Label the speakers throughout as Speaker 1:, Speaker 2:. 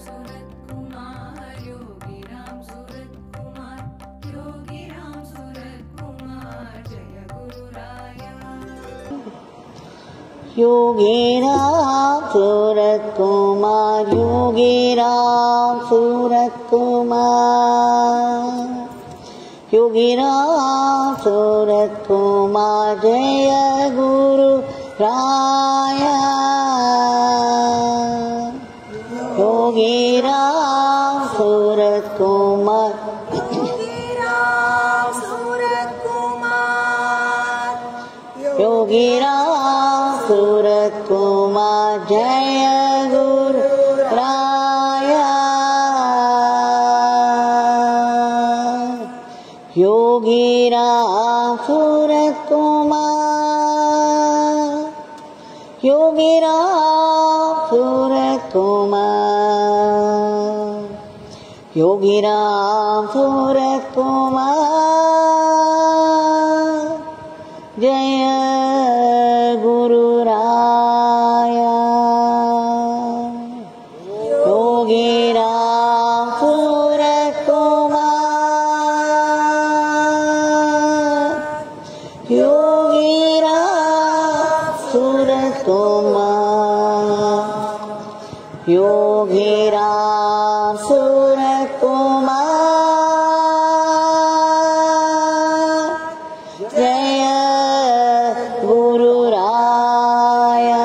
Speaker 1: सूरत कुमार योगी राम सूरत कुमार योगी राम सूरत कुमार जय गुरु राया
Speaker 2: योगीराम सूरत कुमार योगीराम सूरत कुमार योगीराम सूरत कुमार जय गुरु राया योगीराम सूरत कुमार
Speaker 1: राम सूरत कुमार
Speaker 2: योगीराम सूरत कुमार जय गुरु राया योगीराम सूरत कुमार योगीराम सूरत कुमार योगीराम सूरत कुमार जय गुरु राया योगीराम सूरत कुमार योगीराम सूरत कुमार योगीराम सूरत कुमार जय गुरु राया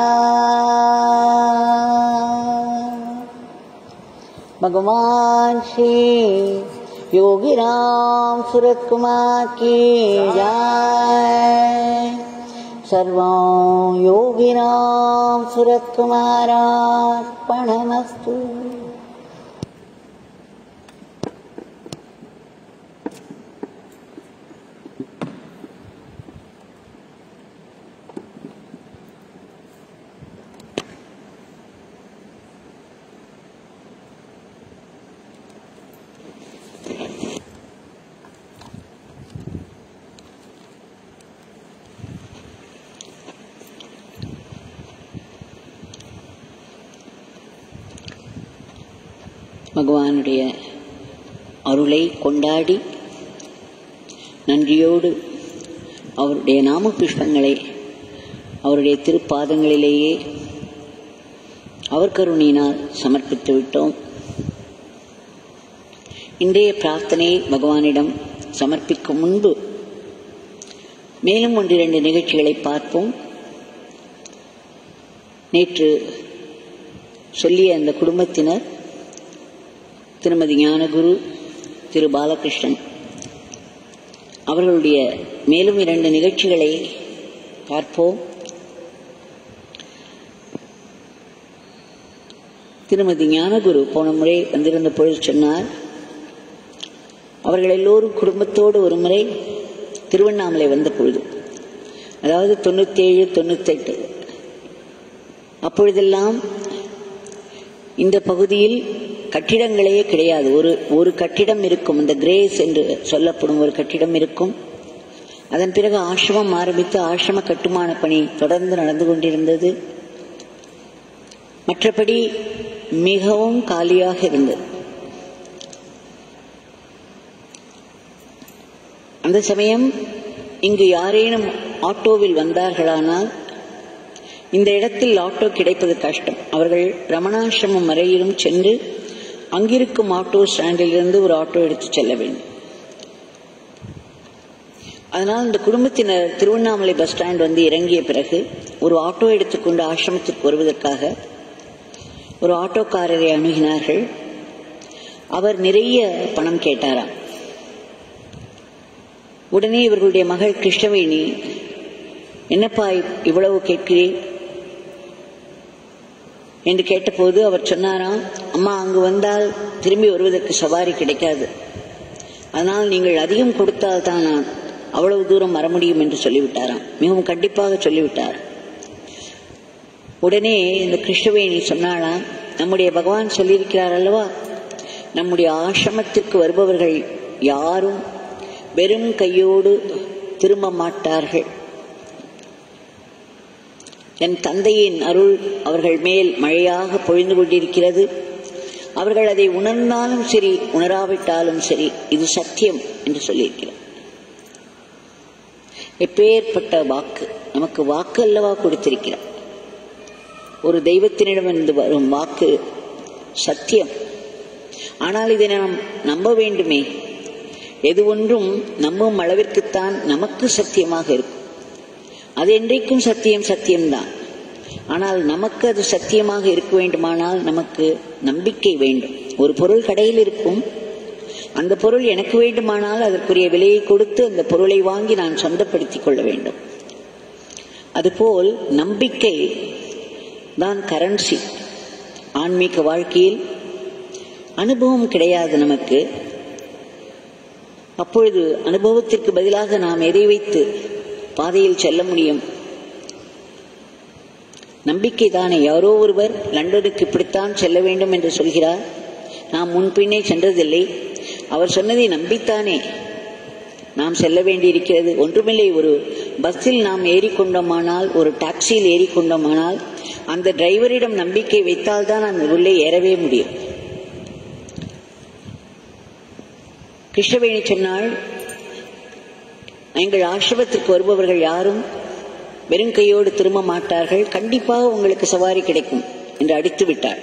Speaker 2: भगवान श्री योगी राम सूरत कुमार की जय सर्वं योगी राम सूरत कुमारार्पणमस्तु பகவானுடைய அருளை கொண்டாடி நன்றியோடு அவருடைய நாம புஷ்பங்களை அவருடைய திருப்பாதங்களிலேயே அவர் கருணையினால் சமர்ப்பித்து விட்டோம் இன்றைய பிரார்த்தனையை பகவானிடம் சமர்ப்பிக்கும் முன்பு மேலும் ஒன்றிரண்டு நிகழ்ச்சிகளை பார்ப்போம் நேற்று சொல்லிய அந்த குடும்பத்தினர் திருமதி ஞானகுரு திரு பாலகிருஷ்ணன் அவர்களுடைய மேலும் இரண்டு நிகழ்ச்சிகளை பார்ப்போம் திருமதி ஞானகுரு போன முறை வந்திருந்த பொழுது சொன்னார் அவர்கள் எல்லோரும் குடும்பத்தோடு ஒரு முறை திருவண்ணாமலை வந்த பொழுது அதாவது தொண்ணூத்தேழு தொண்ணூத்தெட்டு அப்பொழுதெல்லாம் இந்த பகுதியில் கட்டிடங்களே கிடையாது ஒரு ஒரு கட்டிடம் இருக்கும் இந்த கிரேஸ் என்று சொல்லப்படும் ஒரு கட்டிடம் இருக்கும் அதன் பிறகு ஆசிரமம் ஆரம்பித்து ஆசிரம கட்டுமான பணி தொடர்ந்து நடந்து கொண்டிருந்தது மற்றபடி மிகவும் காலியாக இருந்தது அந்த சமயம் இங்கு யாரேனும் ஆட்டோவில் வந்தார்களானால் இந்த இடத்தில் ஆட்டோ கிடைப்பது கஷ்டம் அவர்கள் ரமணாசிரமம் வரையிலும் சென்று அங்கிருக்கும் ஆட்டோ ஸ்டாண்டிலிருந்து ஒரு ஆட்டோ எடுத்து செல்ல வேண்டும் அதனால் இந்த குடும்பத்தினர் திருவண்ணாமலை பஸ் ஸ்டாண்ட் வந்து இறங்கிய பிறகு ஒரு ஆட்டோ எடுத்துக்கொண்டு ஆசிரமத்திற்கு வருவதற்காக ஒரு ஆட்டோக்காரரை அணுகினார்கள் அவர் நிறைய பணம் கேட்டாராம் உடனே இவர்களுடைய மகள் கிருஷ்ணவேணி என்னப்பா இவ்வளவு கேட்கிறேன் என்று கேட்டபோது அவர் சொன்னாராம் அம்மா அங்கு வந்தால் திரும்பி வருவதற்கு சவாரி கிடைக்காது அதனால் நீங்கள் அதிகம் கொடுத்தால் தான் நான் அவ்வளவு தூரம் வர முடியும் என்று சொல்லிவிட்டாராம் மிகவும் கண்டிப்பாக சொல்லிவிட்டார் உடனே இந்த கிருஷ்ணவேணி சொன்னாலாம் நம்முடைய பகவான் சொல்லியிருக்கிறார் அல்லவா நம்முடைய ஆசிரமத்திற்கு வருபவர்கள் யாரும் வெறும் கையோடு திரும்ப மாட்டார்கள் என் தந்தையின் அருள் அவர்கள் மேல் மழையாக பொழிந்து கொண்டிருக்கிறது அவர்கள் அதை உணர்ந்தாலும் சரி உணராவிட்டாலும் சரி இது சத்தியம் என்று சொல்லியிருக்கிறார் எப்பேற்பட்ட வாக்கு நமக்கு வாக்கு அல்லவா கொடுத்திருக்கிறார் ஒரு தெய்வத்தினிடமிருந்து வரும் வாக்கு சத்தியம் ஆனால் இதை நாம் நம்ப வேண்டுமே எது ஒன்றும் நம்பும் அளவிற்குத்தான் நமக்கு சத்தியமாக இருக்கும் அது என்றைக்கும் சத்தியம் சத்தியம்தான் ஆனால் நமக்கு அது சத்தியமாக இருக்க வேண்டுமானால் நமக்கு நம்பிக்கை வேண்டும் ஒரு பொருள் கடையில் இருக்கும் அந்த பொருள் எனக்கு வேண்டுமானால் அதற்குரிய விலையை கொடுத்து அந்த பொருளை வாங்கி நான் சொந்தப்படுத்திக் கொள்ள வேண்டும் அதுபோல் நம்பிக்கை தான் கரன்சி ஆன்மீக வாழ்க்கையில் அனுபவம் கிடையாது நமக்கு அப்பொழுது அனுபவத்திற்கு பதிலாக நாம் எதை வைத்து பாதையில் செல்ல முடியும் நம்பிக்கை தானே யாரோ ஒருவர் லண்டனுக்கு இப்படித்தான் செல்ல வேண்டும் என்று சொல்கிறார் நாம் முன்பின்னே சென்றதில்லை அவர் சொன்னதை நம்பித்தானே நாம் செல்ல வேண்டியிருக்கிறது ஒன்றுமில்லை ஒரு பஸ்ஸில் நாம் ஏறிக்கொண்டோமானால் ஒரு டாக்ஸியில் ஏறிக்கொண்டோமானால் அந்த டிரைவரிடம் நம்பிக்கை வைத்தால்தான் அந்த உள்ளே ஏறவே முடியும் கிருஷ்ணவேணி சொன்னாள் எங்கள் ஆசிரமத்திற்கு வருபவர்கள் யாரும் வெறும் கையோடு திரும்ப மாட்டார்கள் கண்டிப்பாக உங்களுக்கு சவாரி கிடைக்கும் என்று அடித்து விட்டாள்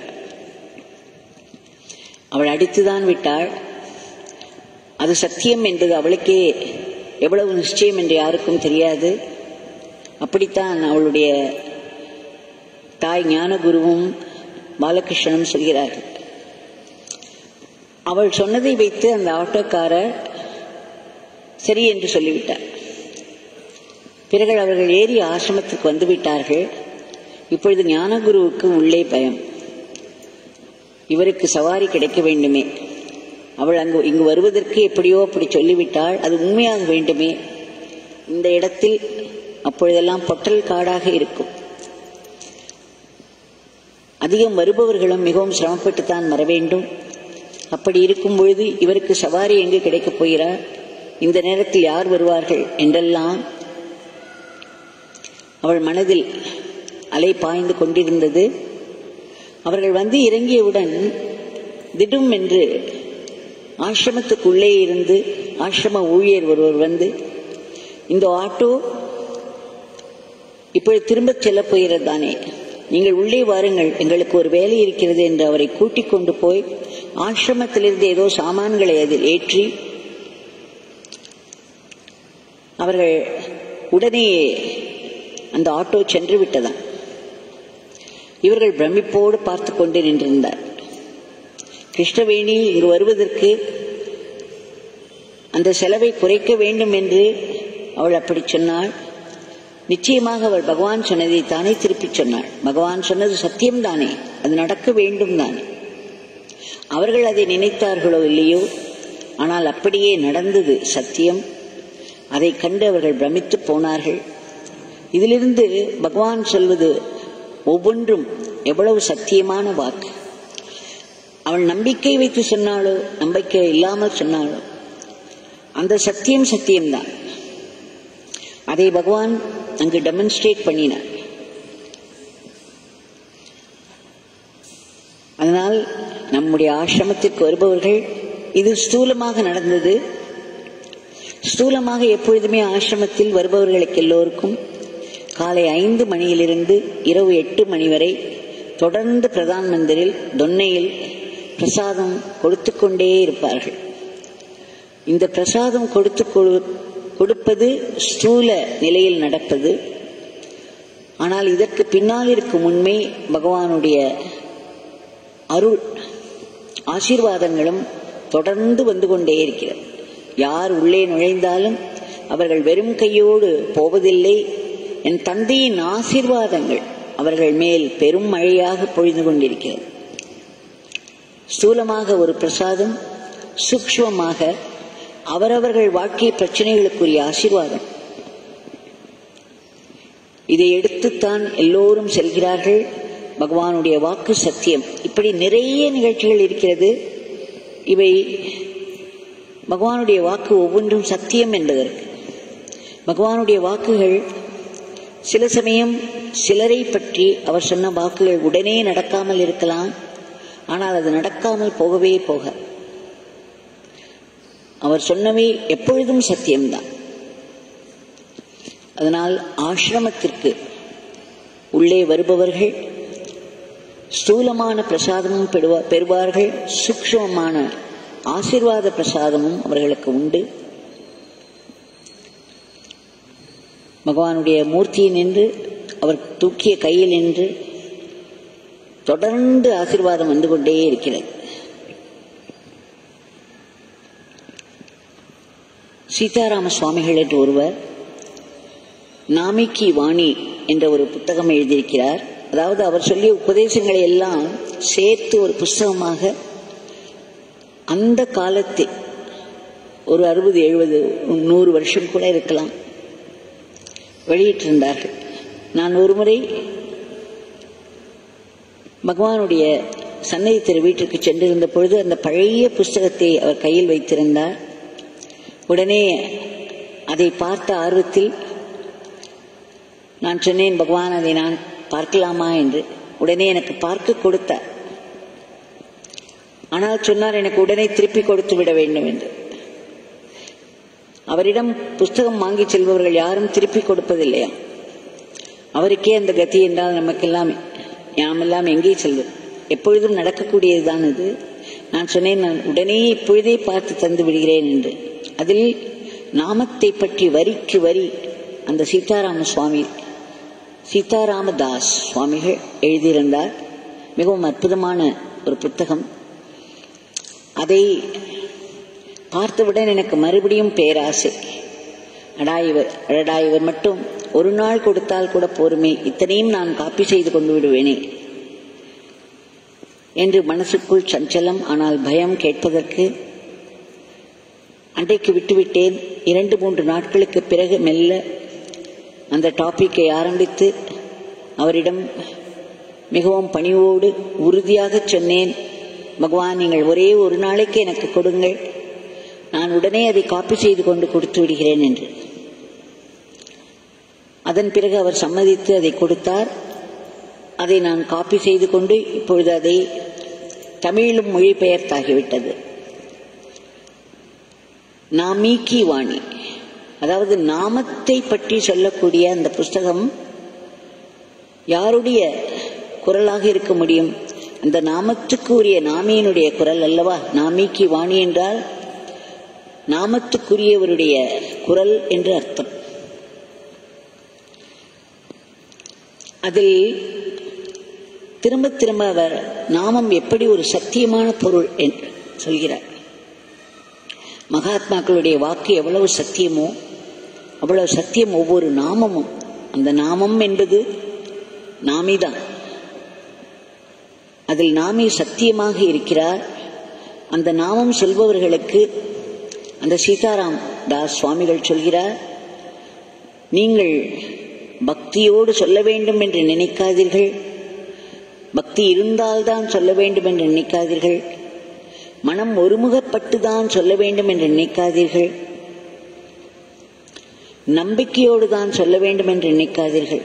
Speaker 2: அவள் அடித்துதான் விட்டாள் அது சத்தியம் என்பது அவளுக்கே எவ்வளவு நிச்சயம் என்று யாருக்கும் தெரியாது அப்படித்தான் அவளுடைய தாய் ஞானகுருவும் பாலகிருஷ்ணனும் சொல்கிறார்கள் அவள் சொன்னதை வைத்து அந்த ஆட்டோக்காரர் சரி என்று சொல்லிவிட்டார் பிறகு அவர்கள் ஏறி ஆசிரமத்துக்கு வந்து விட்டார்கள் இப்பொழுது ஞானகுருவுக்கு உள்ளே பயம் இவருக்கு சவாரி கிடைக்க வேண்டுமே அவள் அங்கு இங்கு வருவதற்கு எப்படியோ அப்படி சொல்லிவிட்டாள் அது உண்மையாக வேண்டுமே இந்த இடத்தில் அப்பொழுதெல்லாம் பொட்டல் காடாக இருக்கும் அதிகம் வருபவர்களும் மிகவும் சிரமப்பட்டுத்தான் வர வேண்டும் அப்படி இருக்கும் பொழுது இவருக்கு சவாரி எங்கு கிடைக்கப் போகிறார் இந்த நேரத்தில் யார் வருவார்கள் என்றெல்லாம் அவள் மனதில் அலை பாய்ந்து கொண்டிருந்தது அவர்கள் வந்து இறங்கியவுடன் திடும் என்று ஆசிரமத்துக்குள்ளே இருந்து ஆசிரம ஊழியர் ஒருவர் வந்து இந்த ஆட்டோ இப்பொழுது திரும்பச் செல்லப் போகிறது தானே நீங்கள் உள்ளே வாருங்கள் எங்களுக்கு ஒரு வேலை இருக்கிறது என்று அவரை கூட்டிக் கொண்டு போய் ஆசிரமத்திலிருந்து ஏதோ சாமான்களை அதில் ஏற்றி அவர்கள் உடனே அந்த ஆட்டோ சென்று விட்டதாம் இவர்கள் பிரமிப்போடு பார்த்து கொண்டு நின்றிருந்தார் கிருஷ்ணவேணி இங்கு வருவதற்கு அந்த செலவை குறைக்க வேண்டும் என்று அவள் அப்படி சொன்னாள் நிச்சயமாக அவள் பகவான் சொன்னதை தானே திருப்பிச் சொன்னாள் பகவான் சொன்னது சத்தியம்தானே அது நடக்க வேண்டும் தானே அவர்கள் அதை நினைத்தார்களோ இல்லையோ ஆனால் அப்படியே நடந்தது சத்தியம் அதை கண்டு அவர்கள் பிரமித்து போனார்கள் இதிலிருந்து பகவான் சொல்வது ஒவ்வொன்றும் எவ்வளவு சத்தியமான வாக்கு அவள் நம்பிக்கை வைத்து சொன்னாலோ நம்பிக்கை இல்லாமல் சொன்னாலோ அந்த சத்தியம் சத்தியம்தான் அதை பகவான் அங்கு டெமன்ஸ்ட்ரேட் பண்ணினார் அதனால் நம்முடைய ஆசிரமத்திற்கு வருபவர்கள் இது ஸ்தூலமாக நடந்தது ஸ்தூலமாக எப்பொழுதுமே ஆசிரமத்தில் வருபவர்களுக்கு எல்லோருக்கும் காலை ஐந்து மணியிலிருந்து இரவு எட்டு மணி வரை தொடர்ந்து பிரதான் மந்திரில் தொன்னையில் பிரசாதம் கொடுத்து கொண்டே இருப்பார்கள் இந்த பிரசாதம் கொடுத்து கொடுப்பது ஸ்தூல நிலையில் நடப்பது ஆனால் இதற்கு பின்னால் இருக்கும் உண்மை பகவானுடைய அருள் ஆசீர்வாதங்களும் தொடர்ந்து வந்து கொண்டே இருக்கிறது யார் உள்ளே நுழைந்தாலும் அவர்கள் வெறும் கையோடு போவதில்லை என் தந்தையின் ஆசீர்வாதங்கள் அவர்கள் மேல் பெரும் மழையாக பொழிந்து கொண்டிருக்கிறது ஸ்தூலமாக ஒரு பிரசாதம் சூக்ஷ்மமாக அவரவர்கள் வாழ்க்கை பிரச்சனைகளுக்குரிய ஆசீர்வாதம் இதை எடுத்துத்தான் எல்லோரும் செல்கிறார்கள் பகவானுடைய வாக்கு சத்தியம் இப்படி நிறைய நிகழ்ச்சிகள் இருக்கிறது இவை பகவானுடைய வாக்கு ஒவ்வொன்றும் சத்தியம் என்பதற்கு பகவானுடைய வாக்குகள் சில சமயம் சிலரை பற்றி அவர் சொன்ன வாக்குகள் உடனே நடக்காமல் இருக்கலாம் ஆனால் அது நடக்காமல் போகவே போக அவர் சொன்னவை எப்பொழுதும் சத்தியம்தான் அதனால் ஆசிரமத்திற்கு உள்ளே வருபவர்கள் ஸ்தூலமான பிரசாதமும் பெறுவா- பெறுவார்கள் சூக்ஷ்மமான ஆசீர்வாத பிரசாதமும் அவர்களுக்கு உண்டு பகவானுடைய மூர்த்தியை நின்று அவர் தூக்கிய கையில் நின்று தொடர்ந்து ஆசீர்வாதம் வந்து கொண்டே இருக்கிறது சீதாராம சுவாமிகள் என்று ஒருவர் நாமிக்கி வாணி என்ற ஒரு புத்தகம் எழுதியிருக்கிறார் அதாவது அவர் சொல்லிய உபதேசங்களை எல்லாம் சேர்த்து ஒரு புஸ்தகமாக அந்த காலத்தில் ஒரு அறுபது எழுபது நூறு வருஷம் கூட இருக்கலாம் வெளியிட்டிருந்தார்கள் நான் ஒரு முறை பகவானுடைய சன்னதி திரு வீட்டிற்கு சென்றிருந்த பொழுது அந்த பழைய புஸ்தகத்தை அவர் கையில் வைத்திருந்தார் உடனே அதை பார்த்த ஆர்வத்தில் நான் சொன்னேன் பகவான் அதை நான் பார்க்கலாமா என்று உடனே எனக்கு பார்க்க கொடுத்தார் ஆனால் சொன்னார் எனக்கு உடனே திருப்பி கொடுத்து விட வேண்டும் என்று அவரிடம் புஸ்தகம் வாங்கி செல்பவர்கள் யாரும் திருப்பி கொடுப்பதில்லையா அவருக்கே அந்த கதி என்றால் நமக்கெல்லாம் யாமெல்லாம் எங்கே செல்வோம் எப்பொழுதும் நடக்கக்கூடியதுதான் இது நான் சொன்னேன் நான் உடனே இப்பொழுதே பார்த்து தந்து விடுகிறேன் என்று அதில் நாமத்தை பற்றி வரிக்கு வரி அந்த சீதாராம சுவாமி சீதாராமதாஸ் சுவாமிகள் எழுதியிருந்தார் மிகவும் அற்புதமான ஒரு புத்தகம் அதை பார்த்தவுடன் எனக்கு மறுபடியும் பேராசை அடா இவர் அடடா இவர் மட்டும் ஒரு நாள் கொடுத்தால் கூட போருமே இத்தனையும் நான் காப்பி செய்து கொண்டு விடுவேனே என்று மனசுக்குள் சஞ்சலம் ஆனால் பயம் கேட்பதற்கு அன்றைக்கு விட்டுவிட்டேன் இரண்டு மூன்று நாட்களுக்கு பிறகு மெல்ல அந்த டாபிக்கை ஆரம்பித்து அவரிடம் மிகவும் பணிவோடு உறுதியாக சொன்னேன் பகவான் நீங்கள் ஒரே ஒரு நாளைக்கு எனக்கு கொடுங்கள் நான் உடனே அதை காப்பி செய்து கொண்டு கொடுத்து விடுகிறேன் என்று அதன் பிறகு அவர் சம்மதித்து அதை கொடுத்தார் அதை நான் காப்பி செய்து கொண்டு இப்பொழுது அதை தமிழிலும் மொழிபெயர்த்தாகிவிட்டது நாமீக்கி வாணி அதாவது நாமத்தை பற்றி சொல்லக்கூடிய அந்த புஸ்தகம் யாருடைய குரலாக இருக்க முடியும் அந்த நாமத்துக்கு உரிய நாமியினுடைய குரல் அல்லவா நாமிக்கு வாணி என்றால் நாமத்துக்குரியவருடைய குரல் என்று அர்த்தம் அதில் திரும்ப திரும்ப அவர் நாமம் எப்படி ஒரு சத்தியமான பொருள் என்று சொல்கிறார் மகாத்மாக்களுடைய வாக்கு எவ்வளவு சத்தியமோ அவ்வளவு சத்தியம் ஒவ்வொரு நாமமும் அந்த நாமம் என்பது நாமிதான் அதில் நாமே சத்தியமாக இருக்கிறார் அந்த நாமம் சொல்பவர்களுக்கு அந்த சீதாராம் தாஸ் சுவாமிகள் சொல்கிறார் நீங்கள் பக்தியோடு சொல்ல வேண்டும் என்று நினைக்காதீர்கள் பக்தி இருந்தால்தான் சொல்ல வேண்டும் என்று நினைக்காதீர்கள் மனம் ஒருமுகப்பட்டு தான் சொல்ல வேண்டும் என்று நினைக்காதீர்கள் நம்பிக்கையோடு தான் சொல்ல வேண்டும் என்று நினைக்காதீர்கள்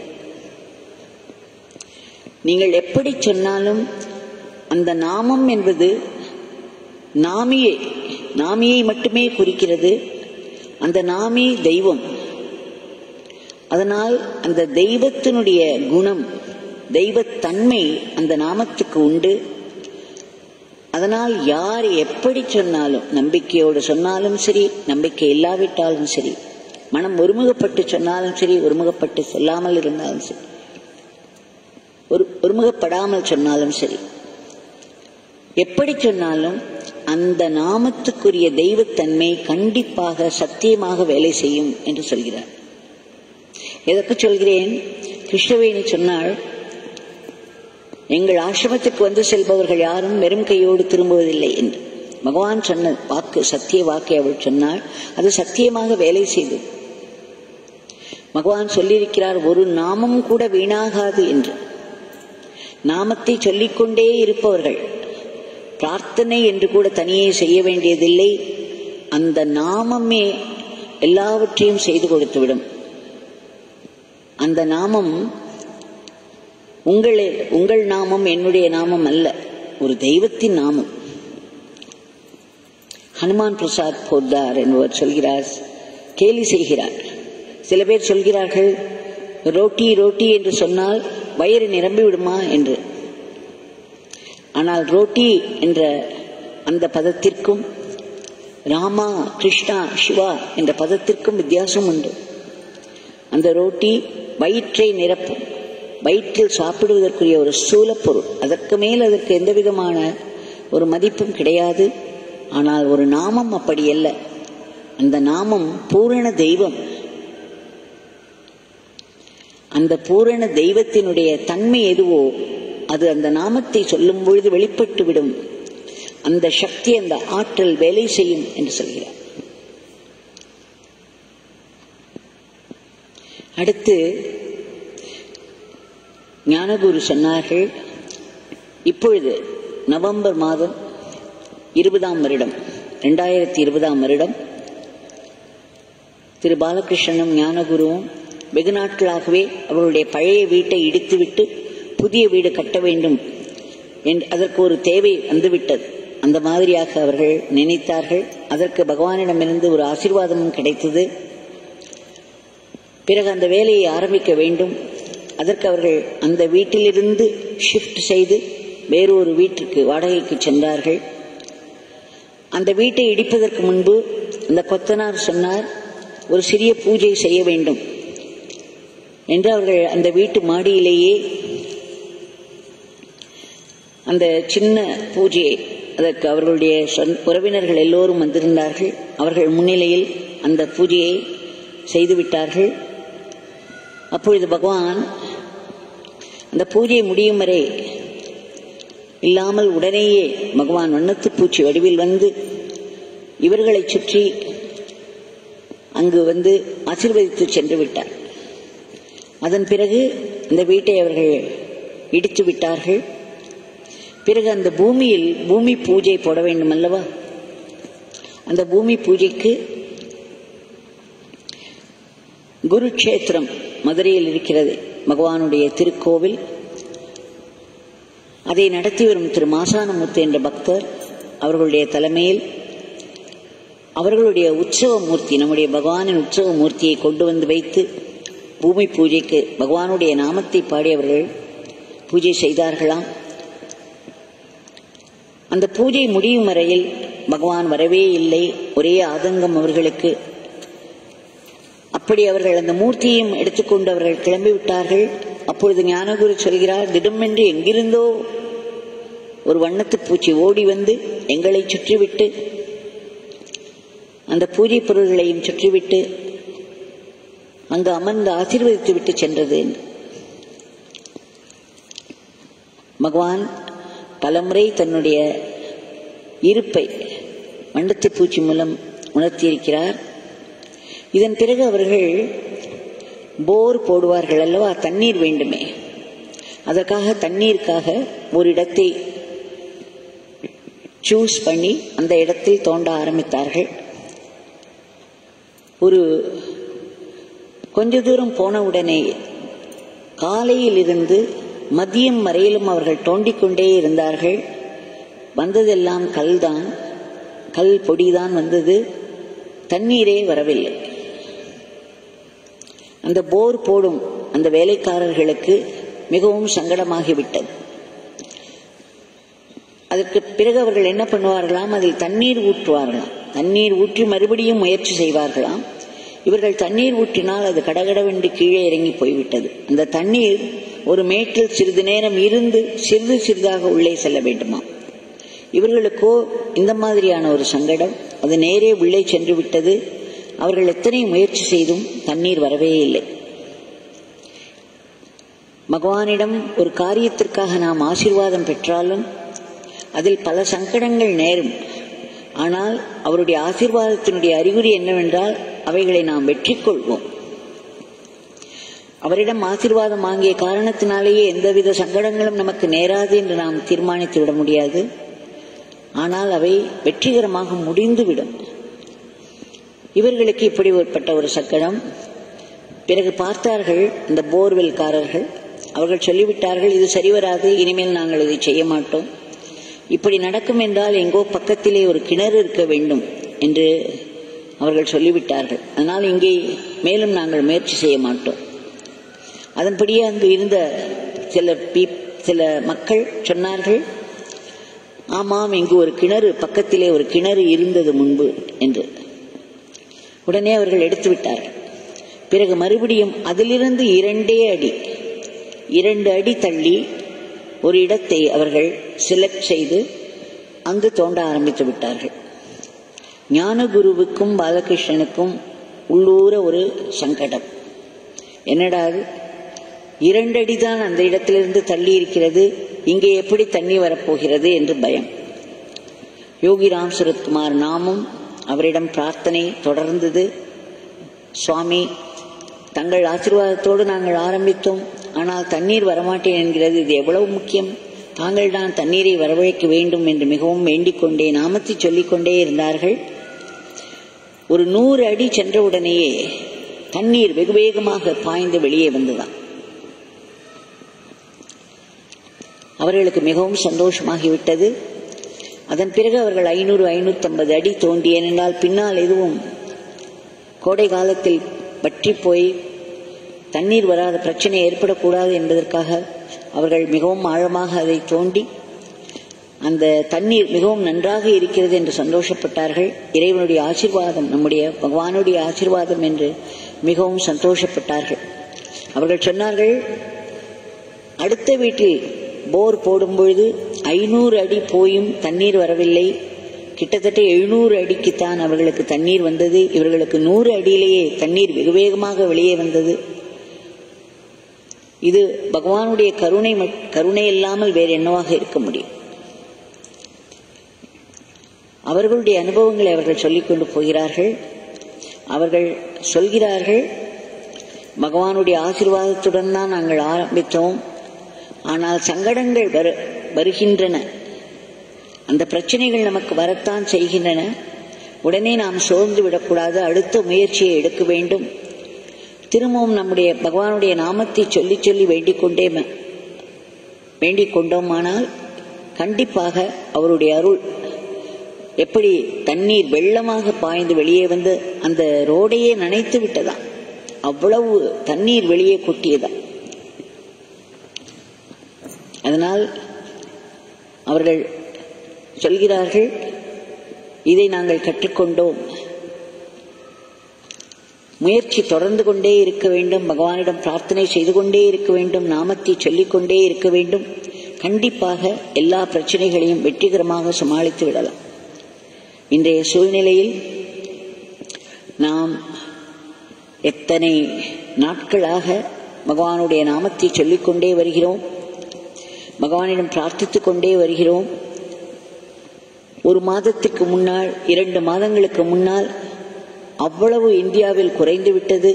Speaker 2: நீங்கள் எப்படி சொன்னாலும் அந்த நாமம் என்பது நாமியை நாமியை மட்டுமே குறிக்கிறது அந்த நாமி தெய்வம் அதனால் அந்த தெய்வத்தினுடைய குணம் தெய்வத்தன்மை அந்த நாமத்துக்கு உண்டு அதனால் யார் எப்படி சொன்னாலும் நம்பிக்கையோடு சொன்னாலும் சரி நம்பிக்கை இல்லாவிட்டாலும் சரி மனம் ஒருமுகப்பட்டு சொன்னாலும் சரி ஒருமுகப்பட்டு சொல்லாமல் இருந்தாலும் சரி ஒரு ஒருமுகப்படாமல் சொன்னாலும் சரி எப்படி சொன்னாலும் அந்த நாமத்துக்குரிய தெய்வத்தன்மை கண்டிப்பாக சத்தியமாக வேலை செய்யும் என்று சொல்கிறார் எதற்கு சொல்கிறேன் கிருஷ்ணவேணி சொன்னாள் எங்கள் ஆசிரமத்துக்கு வந்து செல்பவர்கள் யாரும் வெறும் கையோடு திரும்புவதில்லை என்று பகவான் சொன்ன வாக்கு சத்திய வாக்கை அவள் சொன்னாள் அது சத்தியமாக வேலை செய்தது பகவான் சொல்லியிருக்கிறார் ஒரு நாமம் கூட வீணாகாது என்று நாமத்தை சொல்லிக்கொண்டே இருப்பவர்கள் பிரார்த்தனை என்று கூட தனியே செய்ய வேண்டியதில்லை அந்த நாமமே எல்லாவற்றையும் செய்து கொடுத்துவிடும் அந்த நாமம் உங்களே உங்கள் நாமம் என்னுடைய நாமம் அல்ல ஒரு தெய்வத்தின் நாமம் ஹனுமான் பிரசாத் போத்தார் என்பவர் சொல்கிறார் கேலி செய்கிறார் சில பேர் சொல்கிறார்கள் ரோட்டி ரோட்டி என்று சொன்னால் வயிறு நிரம்பி விடுமா என்று ஆனால் ரோட்டி என்ற அந்த பதத்திற்கும் ராமா கிருஷ்ணா சிவா என்ற பதத்திற்கும் வித்தியாசம் உண்டு அந்த ரோட்டி வயிற்றை நிரப்பும் வயிற்றில் சாப்பிடுவதற்குரிய ஒரு ஸ்தூலப் பொருள் அதற்கு மேல் அதற்கு எந்த விதமான ஒரு மதிப்பும் கிடையாது ஆனால் ஒரு நாமம் அப்படி அல்ல அந்த நாமம் பூரண தெய்வம் அந்த பூரண தெய்வத்தினுடைய தன்மை எதுவோ அது அந்த நாமத்தை சொல்லும் பொழுது வெளிப்பட்டு விடும் அந்த சக்தி அந்த ஆற்றல் வேலை செய்யும் என்று சொல்கிறார் அடுத்து ஞானகுரு சொன்னார்கள் இப்பொழுது நவம்பர் மாதம் இருபதாம் வருடம் ரெண்டாயிரத்தி இருபதாம் வருடம் திரு பாலகிருஷ்ணனும் ஞானகுருவும் வெகு நாட்களாகவே அவர்களுடைய பழைய வீட்டை இடித்துவிட்டு புதிய வீடு கட்ட வேண்டும் என்று அதற்கு ஒரு தேவை வந்துவிட்டது அந்த மாதிரியாக அவர்கள் நினைத்தார்கள் அதற்கு பகவானிடமிருந்து ஒரு ஆசீர்வாதமும் கிடைத்தது பிறகு அந்த வேலையை ஆரம்பிக்க வேண்டும் அதற்கு அவர்கள் அந்த வீட்டிலிருந்து ஷிஃப்ட் செய்து வேறொரு வீட்டிற்கு வாடகைக்கு சென்றார்கள் அந்த வீட்டை இடிப்பதற்கு முன்பு அந்த கொத்தனார் சொன்னார் ஒரு சிறிய பூஜை செய்ய வேண்டும் என்று அவர்கள் அந்த வீட்டு மாடியிலேயே அந்த சின்ன பூஜையை அதற்கு அவர்களுடைய சொந்த உறவினர்கள் எல்லோரும் வந்திருந்தார்கள் அவர்கள் முன்னிலையில் அந்த பூஜையை செய்துவிட்டார்கள் அப்பொழுது பகவான் அந்த பூஜை முடியும் வரை இல்லாமல் உடனேயே பகவான் வண்ணத்து பூச்சி வடிவில் வந்து இவர்களை சுற்றி அங்கு வந்து ஆசீர்வதித்து சென்று விட்டார் அதன் பிறகு இந்த வீட்டை அவர்கள் இடித்து விட்டார்கள் பிறகு அந்த பூமியில் பூமி பூஜை போட வேண்டும் அல்லவா அந்த பூமி பூஜைக்கு குருக்ஷேத்திரம் மதுரையில் இருக்கிறது பகவானுடைய திருக்கோவில் அதை நடத்தி வரும் திரு மாசானமுத்து என்ற பக்தர் அவர்களுடைய தலைமையில் அவர்களுடைய உற்சவ மூர்த்தி நம்முடைய பகவானின் உற்சவ மூர்த்தியை கொண்டு வந்து வைத்து பூமி பூஜைக்கு பகவானுடைய நாமத்தை பாடி அவர்கள் பூஜை செய்தார்களாம் அந்த பூஜை முடியும் வரையில் பகவான் வரவே இல்லை ஒரே ஆதங்கம் அவர்களுக்கு அப்படி அவர்கள் அந்த மூர்த்தியையும் எடுத்துக்கொண்டு அவர்கள் கிளம்பி விட்டார்கள் அப்பொழுது ஞானகுரு சொல்கிறார் திடமென்று எங்கிருந்தோ ஒரு வண்ணத்து பூச்சி ஓடி வந்து எங்களை சுற்றிவிட்டு அந்த பூஜை பொருள்களையும் சுற்றிவிட்டு அங்கு அமர்ந்து ஆசீர்வதித்து விட்டு சென்றது என்று பகவான் பலமுறை தன்னுடைய இருப்பை வண்டத்து பூச்சி மூலம் உணர்த்தியிருக்கிறார் இதன் பிறகு அவர்கள் போர் போடுவார்கள் அல்லவா தண்ணீர் வேண்டுமே அதற்காக தண்ணீருக்காக ஒரு இடத்தை சூஸ் பண்ணி அந்த இடத்தில் தோண்ட ஆரம்பித்தார்கள் ஒரு கொஞ்ச தூரம் போன உடனே காலையில் இருந்து மதியம் வரையிலும் அவர்கள் தோண்டிக்கொண்டே இருந்தார்கள் வந்ததெல்லாம் கல்தான் கல் பொடிதான் வந்தது தண்ணீரே வரவில்லை அந்த போர் போடும் அந்த வேலைக்காரர்களுக்கு மிகவும் சங்கடமாகிவிட்டது அதற்கு பிறகு அவர்கள் என்ன பண்ணுவார்களாம் அதில் தண்ணீர் ஊற்றுவார்களாம் தண்ணீர் ஊற்றி மறுபடியும் முயற்சி செய்வார்களாம் இவர்கள் தண்ணீர் ஊற்றினால் அது கடகடவென்று கீழே இறங்கி போய்விட்டது அந்த தண்ணீர் ஒரு மேட்டில் சிறிது நேரம் இருந்து சிறிது சிறிதாக உள்ளே செல்ல வேண்டுமா இவர்களுக்கோ இந்த மாதிரியான ஒரு சங்கடம் அது நேரே உள்ளே சென்று விட்டது அவர்கள் எத்தனை முயற்சி செய்தும் தண்ணீர் வரவே இல்லை பகவானிடம் ஒரு காரியத்திற்காக நாம் ஆசீர்வாதம் பெற்றாலும் அதில் பல சங்கடங்கள் நேரும் ஆனால் அவருடைய ஆசீர்வாதத்தினுடைய அறிகுறி என்னவென்றால் அவைகளை நாம் வெற்றி கொள்வோம் அவரிடம் ஆசீர்வாதம் வாங்கிய காரணத்தினாலேயே எந்தவித சங்கடங்களும் நமக்கு நேராது என்று நாம் தீர்மானித்து விட முடியாது ஆனால் அவை வெற்றிகரமாக முடிந்துவிடும் இவர்களுக்கு இப்படி ஏற்பட்ட ஒரு சக்கரம் பிறகு பார்த்தார்கள் இந்த போர்வெல்காரர்கள் அவர்கள் சொல்லிவிட்டார்கள் இது சரிவராது இனிமேல் நாங்கள் இதை செய்ய மாட்டோம் இப்படி நடக்கும் என்றால் எங்கோ பக்கத்திலே ஒரு கிணறு இருக்க வேண்டும் என்று அவர்கள் சொல்லிவிட்டார்கள் அதனால் இங்கே மேலும் நாங்கள் முயற்சி செய்ய மாட்டோம் அதன்படியே அங்கு இருந்த சில பீ சில மக்கள் சொன்னார்கள் ஆமாம் இங்கு ஒரு கிணறு பக்கத்திலே ஒரு கிணறு இருந்தது முன்பு என்று உடனே அவர்கள் எடுத்து விட்டார்கள் பிறகு மறுபடியும் அதிலிருந்து இரண்டே அடி இரண்டு அடி தள்ளி ஒரு இடத்தை அவர்கள் செலக்ட் செய்து அங்கு தோண்ட ஆரம்பித்து விட்டார்கள் ஞானகுருவுக்கும் பாலகிருஷ்ணனுக்கும் உள்ளூர ஒரு சங்கடம் என்னடா அது இரண்டடி தான் அந்த இடத்திலிருந்து தள்ளி இருக்கிறது இங்கே எப்படி தண்ணி வரப்போகிறது என்று பயம் யோகிராம் சுரத்குமார் நாமும் அவரிடம் பிரார்த்தனை தொடர்ந்தது சுவாமி தங்கள் ஆசீர்வாதத்தோடு நாங்கள் ஆரம்பித்தோம் ஆனால் தண்ணீர் வரமாட்டேன் என்கிறது இது எவ்வளவு முக்கியம் தாங்கள் தான் தண்ணீரை வரவழைக்க வேண்டும் என்று மிகவும் வேண்டிக் கொண்டே நாமத்தை சொல்லிக் கொண்டே இருந்தார்கள் ஒரு நூறு அடி சென்றவுடனேயே தண்ணீர் வெகு வேகமாக பாய்ந்து வெளியே வந்ததாம் அவர்களுக்கு மிகவும் சந்தோஷமாகிவிட்டது அதன் பிறகு அவர்கள் ஐநூறு ஐநூற்றம்பது அடி தோண்டி ஏனென்றால் பின்னால் எதுவும் கோடை காலத்தில் வற்றி போய் தண்ணீர் வராத பிரச்சனை ஏற்படக்கூடாது என்பதற்காக அவர்கள் மிகவும் ஆழமாக அதை தோண்டி அந்த தண்ணீர் மிகவும் நன்றாக இருக்கிறது என்று சந்தோஷப்பட்டார்கள் இறைவனுடைய ஆசீர்வாதம் நம்முடைய பகவானுடைய ஆசீர்வாதம் என்று மிகவும் சந்தோஷப்பட்டார்கள் அவர்கள் சொன்னார்கள் அடுத்த வீட்டில் போர் போடும் பொழுது ஐநூறு அடி போயும் தண்ணீர் வரவில்லை கிட்டத்தட்ட எழுநூறு அடிக்குத்தான் அவர்களுக்கு தண்ணீர் வந்தது இவர்களுக்கு நூறு அடியிலேயே தண்ணீர் வெகு வேகமாக வெளியே வந்தது இது பகவானுடைய கருணை மட்- கருணை இல்லாமல் வேறு என்னவாக இருக்க முடியும் அவர்களுடைய அனுபவங்களை அவர்கள் சொல்லிக் கொண்டு போகிறார்கள் அவர்கள் சொல்கிறார்கள் பகவானுடைய ஆசீர்வாதத்துடன் தான் நாங்கள் ஆரம்பித்தோம் ஆனால் சங்கடங்கள் வரு வருகின்றன அந்த பிரச்சனைகள் நமக்கு வரத்தான் செய்கின்றன உடனே நாம் சோர்ந்து விடக்கூடாது அடுத்த முயற்சியை எடுக்க வேண்டும் திரும்பவும் நம்முடைய பகவானுடைய நாமத்தை சொல்லி சொல்லி வேண்டிக் கொண்டே ம- வேண்டிக் கொண்டோமானால் கண்டிப்பாக அவருடைய அருள் எப்படி தண்ணீர் வெள்ளமாக பாய்ந்து வெளியே வந்து அந்த ரோடையே நனைத்து விட்டதாம் அவ்வளவு தண்ணீர் வெளியே கொட்டியதா அதனால் அவர்கள் சொல்கிறார்கள் இதை நாங்கள் கற்றுக்கொண்டோம் முயற்சி தொடர்ந்து கொண்டே இருக்க வேண்டும் பகவானிடம் பிரார்த்தனை செய்து கொண்டே இருக்க வேண்டும் நாமத்தை சொல்லிக் கொண்டே இருக்க வேண்டும் கண்டிப்பாக எல்லா பிரச்சனைகளையும் வெற்றிகரமாக சமாளித்து விடலாம் இன்றைய சூழ்நிலையில் நாம் எத்தனை நாட்களாக பகவானுடைய நாமத்தை சொல்லிக்கொண்டே வருகிறோம் பகவானிடம் பிரார்த்தித்துக் கொண்டே வருகிறோம் ஒரு மாதத்துக்கு முன்னால் இரண்டு மாதங்களுக்கு முன்னால் அவ்வளவு இந்தியாவில் குறைந்து விட்டது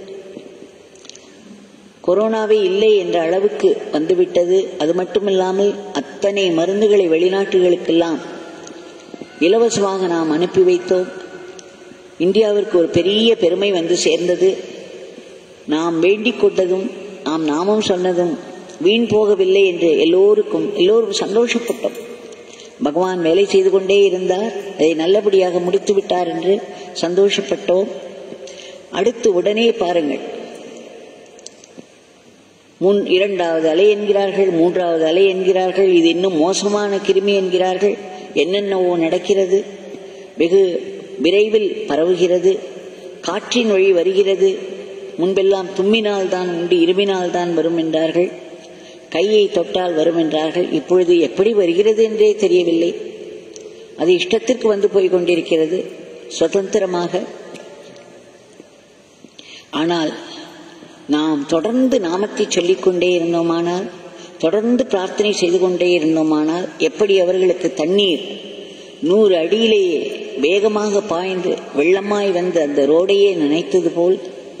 Speaker 2: கொரோனாவே இல்லை என்ற அளவுக்கு வந்துவிட்டது அது மட்டுமில்லாமல் அத்தனை மருந்துகளை வெளிநாட்டுகளுக்கெல்லாம் இலவசமாக நாம் அனுப்பி வைத்தோம் இந்தியாவிற்கு ஒரு பெரிய பெருமை வந்து சேர்ந்தது நாம் வேண்டிக் கொண்டதும் நாம் நாமம் சொன்னதும் வீண் போகவில்லை என்று எல்லோருக்கும் எல்லோரும் சந்தோஷப்பட்டோம் பகவான் வேலை செய்து கொண்டே இருந்தார் அதை நல்லபடியாக முடித்து விட்டார் என்று சந்தோஷப்பட்டோம் அடுத்து உடனே பாருங்கள் முன் இரண்டாவது அலை என்கிறார்கள் மூன்றாவது அலை என்கிறார்கள் இது இன்னும் மோசமான கிருமி என்கிறார்கள் என்னென்னவோ நடக்கிறது வெகு விரைவில் பரவுகிறது காற்றின் வழி வருகிறது முன்பெல்லாம் தும்மினால் தான் உண்டு இருமினால் தான் வரும் என்றார்கள் கையை தொட்டால் வரும் என்றார்கள் இப்பொழுது எப்படி வருகிறது என்றே தெரியவில்லை அது இஷ்டத்திற்கு வந்து போய் கொண்டிருக்கிறது சுதந்திரமாக ஆனால் நாம் தொடர்ந்து நாமத்தை சொல்லிக்கொண்டே இருந்தோமானால் தொடர்ந்து பிரார்த்தனை செய்து கொண்டே இருந்தோமானால் எப்படி அவர்களுக்கு தண்ணீர் நூறு அடியிலேயே வேகமாக பாய்ந்து வெள்ளமாய் வந்து அந்த ரோடையே நினைத்தது போல்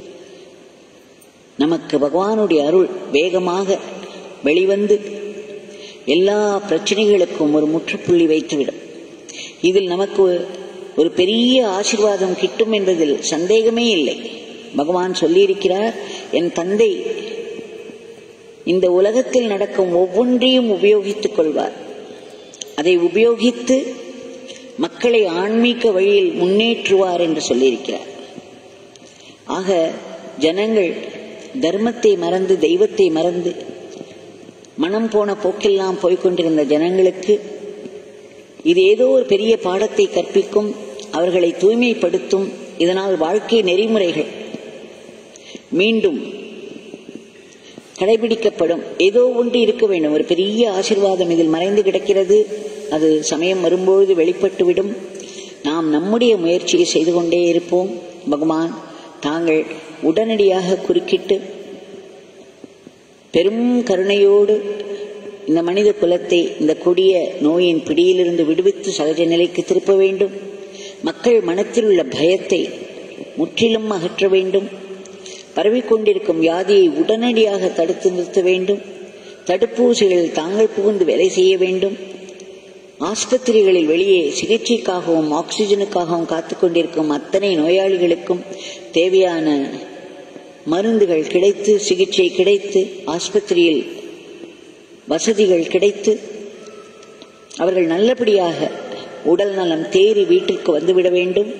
Speaker 2: நமக்கு பகவானுடைய அருள் வேகமாக வெளிவந்து எல்லா பிரச்சனைகளுக்கும் ஒரு முற்றுப்புள்ளி வைத்துவிடும் இதில் நமக்கு ஒரு பெரிய ஆசீர்வாதம் கிட்டும் என்பதில் சந்தேகமே இல்லை பகவான் சொல்லியிருக்கிறார் என் தந்தை இந்த உலகத்தில் நடக்கும் ஒவ்வொன்றையும் உபயோகித்துக் கொள்வார் அதை உபயோகித்து மக்களை ஆன்மீக வழியில் முன்னேற்றுவார் என்று சொல்லியிருக்கிறார் ஆக ஜனங்கள் தர்மத்தை மறந்து தெய்வத்தை மறந்து மனம் போன போக்கெல்லாம் போய்கொண்டிருந்த ஜனங்களுக்கு இது ஏதோ ஒரு பெரிய பாடத்தை கற்பிக்கும் அவர்களை தூய்மைப்படுத்தும் இதனால் வாழ்க்கை நெறிமுறைகள் மீண்டும் கடைபிடிக்கப்படும் ஏதோ ஒன்று இருக்க வேண்டும் ஒரு பெரிய ஆசிர்வாதம் இதில் மறைந்து கிடக்கிறது அது சமயம் வரும்பொழுது வெளிப்பட்டுவிடும் நாம் நம்முடைய முயற்சியை செய்து கொண்டே இருப்போம் பகவான் தாங்கள் உடனடியாக குறுக்கிட்டு பெரும் கருணையோடு இந்த மனித குலத்தை இந்த கொடிய நோயின் பிடியிலிருந்து விடுவித்து சகஜ நிலைக்கு திருப்ப வேண்டும் மக்கள் மனத்தில் உள்ள பயத்தை முற்றிலும் அகற்ற வேண்டும் பரவிக்கொண்டிருக்கும் வியாதியை உடனடியாக தடுத்து நிறுத்த வேண்டும் தடுப்பூசிகளில் தாங்கள் புகுந்து வேலை செய்ய வேண்டும் ஆஸ்பத்திரிகளில் வெளியே சிகிச்சைக்காகவும் ஆக்சிஜனுக்காகவும் காத்துக் கொண்டிருக்கும் அத்தனை நோயாளிகளுக்கும் தேவையான மருந்துகள் கிடைத்து சிகிச்சை கிடைத்து ஆஸ்பத்திரியில் வசதிகள் கிடைத்து அவர்கள் நல்லபடியாக உடல் நலம் தேறி வீட்டிற்கு வந்துவிட வேண்டும்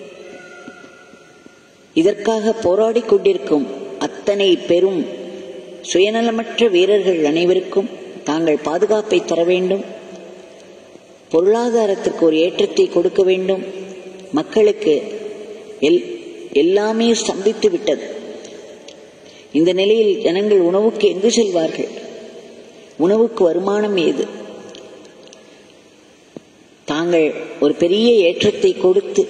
Speaker 2: இதற்காக போராடிக் கொண்டிருக்கும் அத்தனை பெரும் சுயநலமற்ற வீரர்கள் அனைவருக்கும் தாங்கள் பாதுகாப்பை தர வேண்டும் பொருளாதாரத்திற்கு ஒரு ஏற்றத்தை கொடுக்க வேண்டும் மக்களுக்கு எல் எல்லாமே ஸ்தம்பித்து விட்டது இந்த நிலையில் ஜனங்கள் உணவுக்கு எங்கு செல்வார்கள் உணவுக்கு வருமானம் ஏது தாங்கள் ஒரு பெரிய ஏற்றத்தை கொடுத்து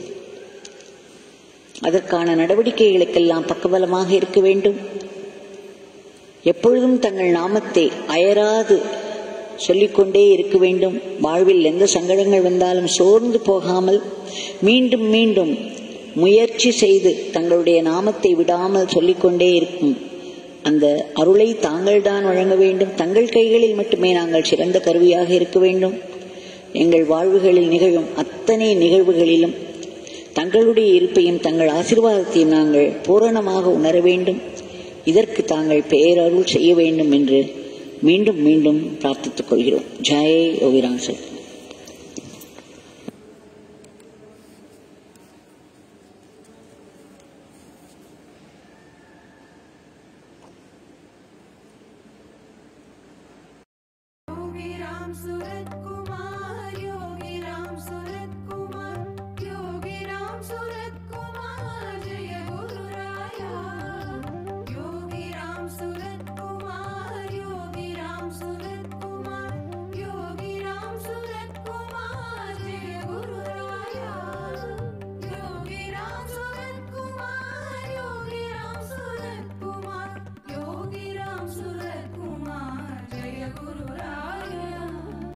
Speaker 2: அதற்கான நடவடிக்கைகளுக்கெல்லாம் பக்கபலமாக இருக்க வேண்டும் எப்பொழுதும் தங்கள் நாமத்தை அயராது சொல்லிக்கொண்டே இருக்க வேண்டும் வாழ்வில் எந்த சங்கடங்கள் வந்தாலும் சோர்ந்து போகாமல் மீண்டும் மீண்டும் முயற்சி செய்து தங்களுடைய நாமத்தை விடாமல் சொல்லிக்கொண்டே இருக்கும் அந்த அருளை தாங்கள்தான் வழங்க வேண்டும் தங்கள் கைகளில் மட்டுமே நாங்கள் சிறந்த கருவியாக இருக்க வேண்டும் எங்கள் வாழ்வுகளில் நிகழும் அத்தனை நிகழ்வுகளிலும் தங்களுடைய இருப்பையும் தங்கள் ஆசீர்வாதத்தையும் நாங்கள் பூரணமாக உணர வேண்டும் இதற்கு தாங்கள் பேரருள் செய்ய வேண்டும் என்று மீண்டும் மீண்டும் பிரார்த்தித்துக் கொள்கிறோம் ஜெய் யோகிராம் சார்